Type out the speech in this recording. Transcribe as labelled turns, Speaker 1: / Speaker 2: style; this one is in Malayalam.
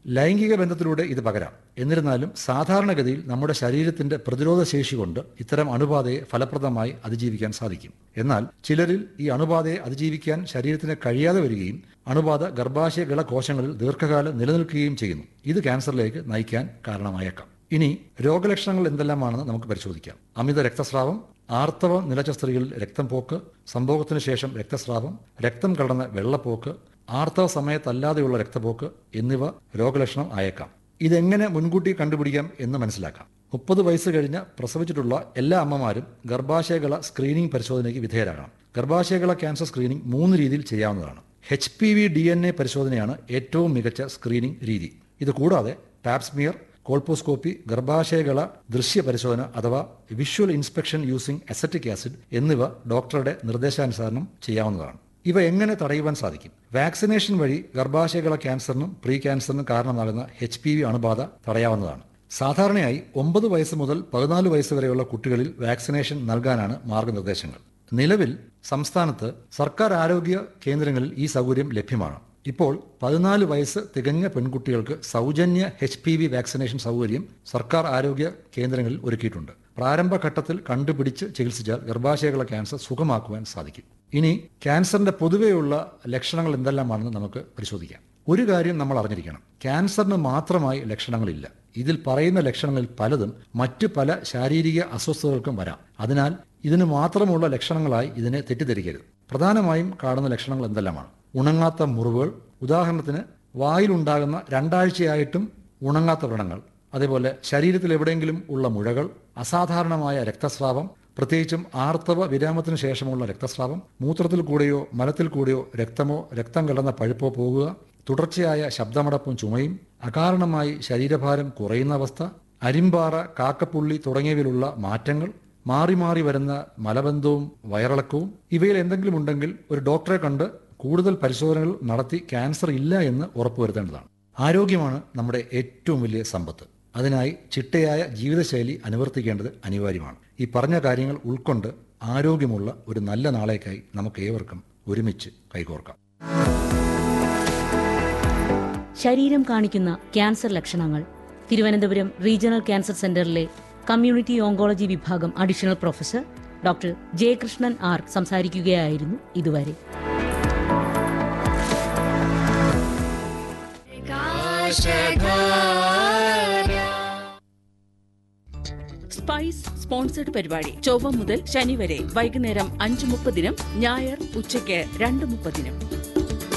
Speaker 1: ലൈംഗിക ബന്ധത്തിലൂടെ ഇത് പകരാം എന്നിരുന്നാലും സാധാരണഗതിയിൽ നമ്മുടെ ശരീരത്തിന്റെ പ്രതിരോധ ശേഷി കൊണ്ട് ഇത്തരം അണുബാധയെ ഫലപ്രദമായി അതിജീവിക്കാൻ സാധിക്കും എന്നാൽ ചിലരിൽ ഈ അണുബാധയെ അതിജീവിക്കാൻ ശരീരത്തിന് കഴിയാതെ വരികയും അണുബാധ ഗർഭാശയ ഗള കോശങ്ങളിൽ ദീർഘകാലം നിലനിൽക്കുകയും ചെയ്യുന്നു ഇത് ക്യാൻസറിലേക്ക് നയിക്കാൻ കാരണമായേക്കാം ഇനി രോഗലക്ഷണങ്ങൾ എന്തെല്ലാമാണെന്ന് നമുക്ക് പരിശോധിക്കാം അമിത രക്തസ്രാവം ആർത്തവം നിലച്ച സ്ത്രീകളിൽ രക്തം പോക്ക് സംഭവത്തിന് ശേഷം രക്തസ്രാവം രക്തം കലർന്ന വെള്ളപ്പോക്ക് ആർത്തവ സമയത്തല്ലാതെയുള്ള രക്തപോക്ക് എന്നിവ രോഗലക്ഷണം ആയേക്കാം ഇതെങ്ങനെ മുൻകൂട്ടി കണ്ടുപിടിക്കാം എന്ന് മനസ്സിലാക്കാം മുപ്പത് വയസ്സ് കഴിഞ്ഞ് പ്രസവിച്ചിട്ടുള്ള എല്ലാ അമ്മമാരും ഗർഭാശയകള സ്ക്രീനിംഗ് പരിശോധനയ്ക്ക് വിധേയരാകണം ഗർഭാശയകള ക്യാൻസർ സ്ക്രീനിംഗ് മൂന്ന് രീതിയിൽ ചെയ്യാവുന്നതാണ് H P V D N A പരിശോധനയാണ് ഏറ്റവും മികച്ച സ്ക്രീനിംഗ് രീതി ഇത് കൂടാതെ ടാപ്സ്മിയർ കോൾപ്പോസ്കോപ്പി ഗർഭാശയകള ദൃശ്യ പരിശോധന അഥവാ visual inspection using acetic acid എന്നിവ ഡോക്ടറുടെ നിർദ്ദേശാനുസരണം ചെയ്യാവുന്നതാണ് ഇവ എങ്ങനെ തടയുവാൻ സാധിക്കും വാക്സിനേഷൻ വഴി ഗർഭാശയകള ക്യാൻസറിനും പ്രീ ക്യാൻസറിനും കാരണമാകുന്ന എച്ച് പി വി അണുബാധ തടയാവുന്നതാണ് സാധാരണയായി ഒമ്പത് വയസ്സ് മുതൽ പതിനാല് വയസ്സ് വരെയുള്ള കുട്ടികളിൽ വാക്സിനേഷൻ നൽകാനാണ് മാർഗനിർദ്ദേശങ്ങൾ നിലവിൽ സംസ്ഥാനത്ത് സർക്കാർ ആരോഗ്യ കേന്ദ്രങ്ങളിൽ ഈ സൗകര്യം ലഭ്യമാണ് ഇപ്പോൾ പതിനാല് വയസ്സ് തികഞ്ഞ പെൺകുട്ടികൾക്ക് സൗജന്യ എച്ച് പി വി വാക്സിനേഷൻ സൗകര്യം സർക്കാർ ആരോഗ്യ കേന്ദ്രങ്ങളിൽ ഒരുക്കിയിട്ടുണ്ട് പ്രാരംഭഘട്ടത്തിൽ കണ്ടുപിടിച്ച് ചികിത്സിച്ചാൽ ഗർഭാശയകള ക്യാൻസർ സുഖമാക്കുവാൻ സാധിക്കും ഇനി ക്യാൻസറിന്റെ പൊതുവെയുള്ള ലക്ഷണങ്ങൾ എന്തെല്ലാമാണെന്ന് നമുക്ക് പരിശോധിക്കാം ഒരു കാര്യം നമ്മൾ അറിഞ്ഞിരിക്കണം ക്യാൻസറിന് മാത്രമായി ലക്ഷണങ്ങളില്ല ഇതിൽ പറയുന്ന ലക്ഷണങ്ങളിൽ പലതും മറ്റു പല ശാരീരിക അസ്വസ്ഥതകൾക്കും വരാം അതിനാൽ ഇതിന് മാത്രമുള്ള ലക്ഷണങ്ങളായി ഇതിനെ തെറ്റിദ്ധരിക്കരുത് പ്രധാനമായും കാണുന്ന ലക്ഷണങ്ങൾ എന്തെല്ലാമാണ് ഉണങ്ങാത്ത മുറിവുകൾ ഉദാഹരണത്തിന് വായിലുണ്ടാകുന്ന രണ്ടാഴ്ചയായിട്ടും ഉണങ്ങാത്ത വ്രണങ്ങൾ അതേപോലെ ശരീരത്തിൽ എവിടെയെങ്കിലും ഉള്ള മുഴകൾ അസാധാരണമായ രക്തസ്രാവം പ്രത്യേകിച്ചും ആർത്തവ വിരാമത്തിന് ശേഷമുള്ള രക്തസ്രാവം മൂത്രത്തിൽ കൂടെയോ മലത്തിൽ കൂടെയോ രക്തമോ രക്തം കലർന്ന പഴുപ്പോ പോകുക തുടർച്ചയായ ശബ്ദമടപ്പും ചുമയും അകാരണമായി ശരീരഭാരം കുറയുന്ന അവസ്ഥ അരിമ്പാറ കാക്കപ്പുള്ളി തുടങ്ങിയവയിലുള്ള മാറ്റങ്ങൾ മാറി മാറി വരുന്ന മലബന്ധവും വയറിളക്കവും ഇവയിൽ എന്തെങ്കിലും ഉണ്ടെങ്കിൽ ഒരു ഡോക്ടറെ കണ്ട് കൂടുതൽ പരിശോധനകൾ നടത്തി ക്യാൻസർ ഇല്ല എന്ന് ഉറപ്പുവരുത്തേണ്ടതാണ് ആരോഗ്യമാണ് നമ്മുടെ ഏറ്റവും വലിയ സമ്പത്ത് അതിനായി ചിട്ടയായ ജീവിതശൈലി അനുവർത്തിക്കേണ്ടത് അനിവാര്യമാണ് ഈ പറഞ്ഞ കാര്യങ്ങൾ ഉൾക്കൊണ്ട് ആരോഗ്യമുള്ള ഒരു നല്ല നാളേക്കായി നമുക്ക് ഏവർക്കും ഒരുമിച്ച് കൈകോർക്കാം
Speaker 2: ശരീരം കാണിക്കുന്ന ക്യാൻസർ ലക്ഷണങ്ങൾ തിരുവനന്തപുരം റീജിയണൽ ക്യാൻസർ സെന്ററിലെ കമ്മ്യൂണിറ്റി ഓങ്കോളജി വിഭാഗം additional professor doctor Jayakrishnan R സംസാരിക്കുകയായിരുന്നു ഇതുവരെ
Speaker 3: സ്പൈസ് സ്പോൺസർഡ് പരിപാടി ചൊവ്വ മുതൽ ശനി വരെ വൈകുന്നേരം അഞ്ച് മുപ്പതിനും ഞായർ ഉച്ചയ്ക്ക് രണ്ട് മുപ്പതിനും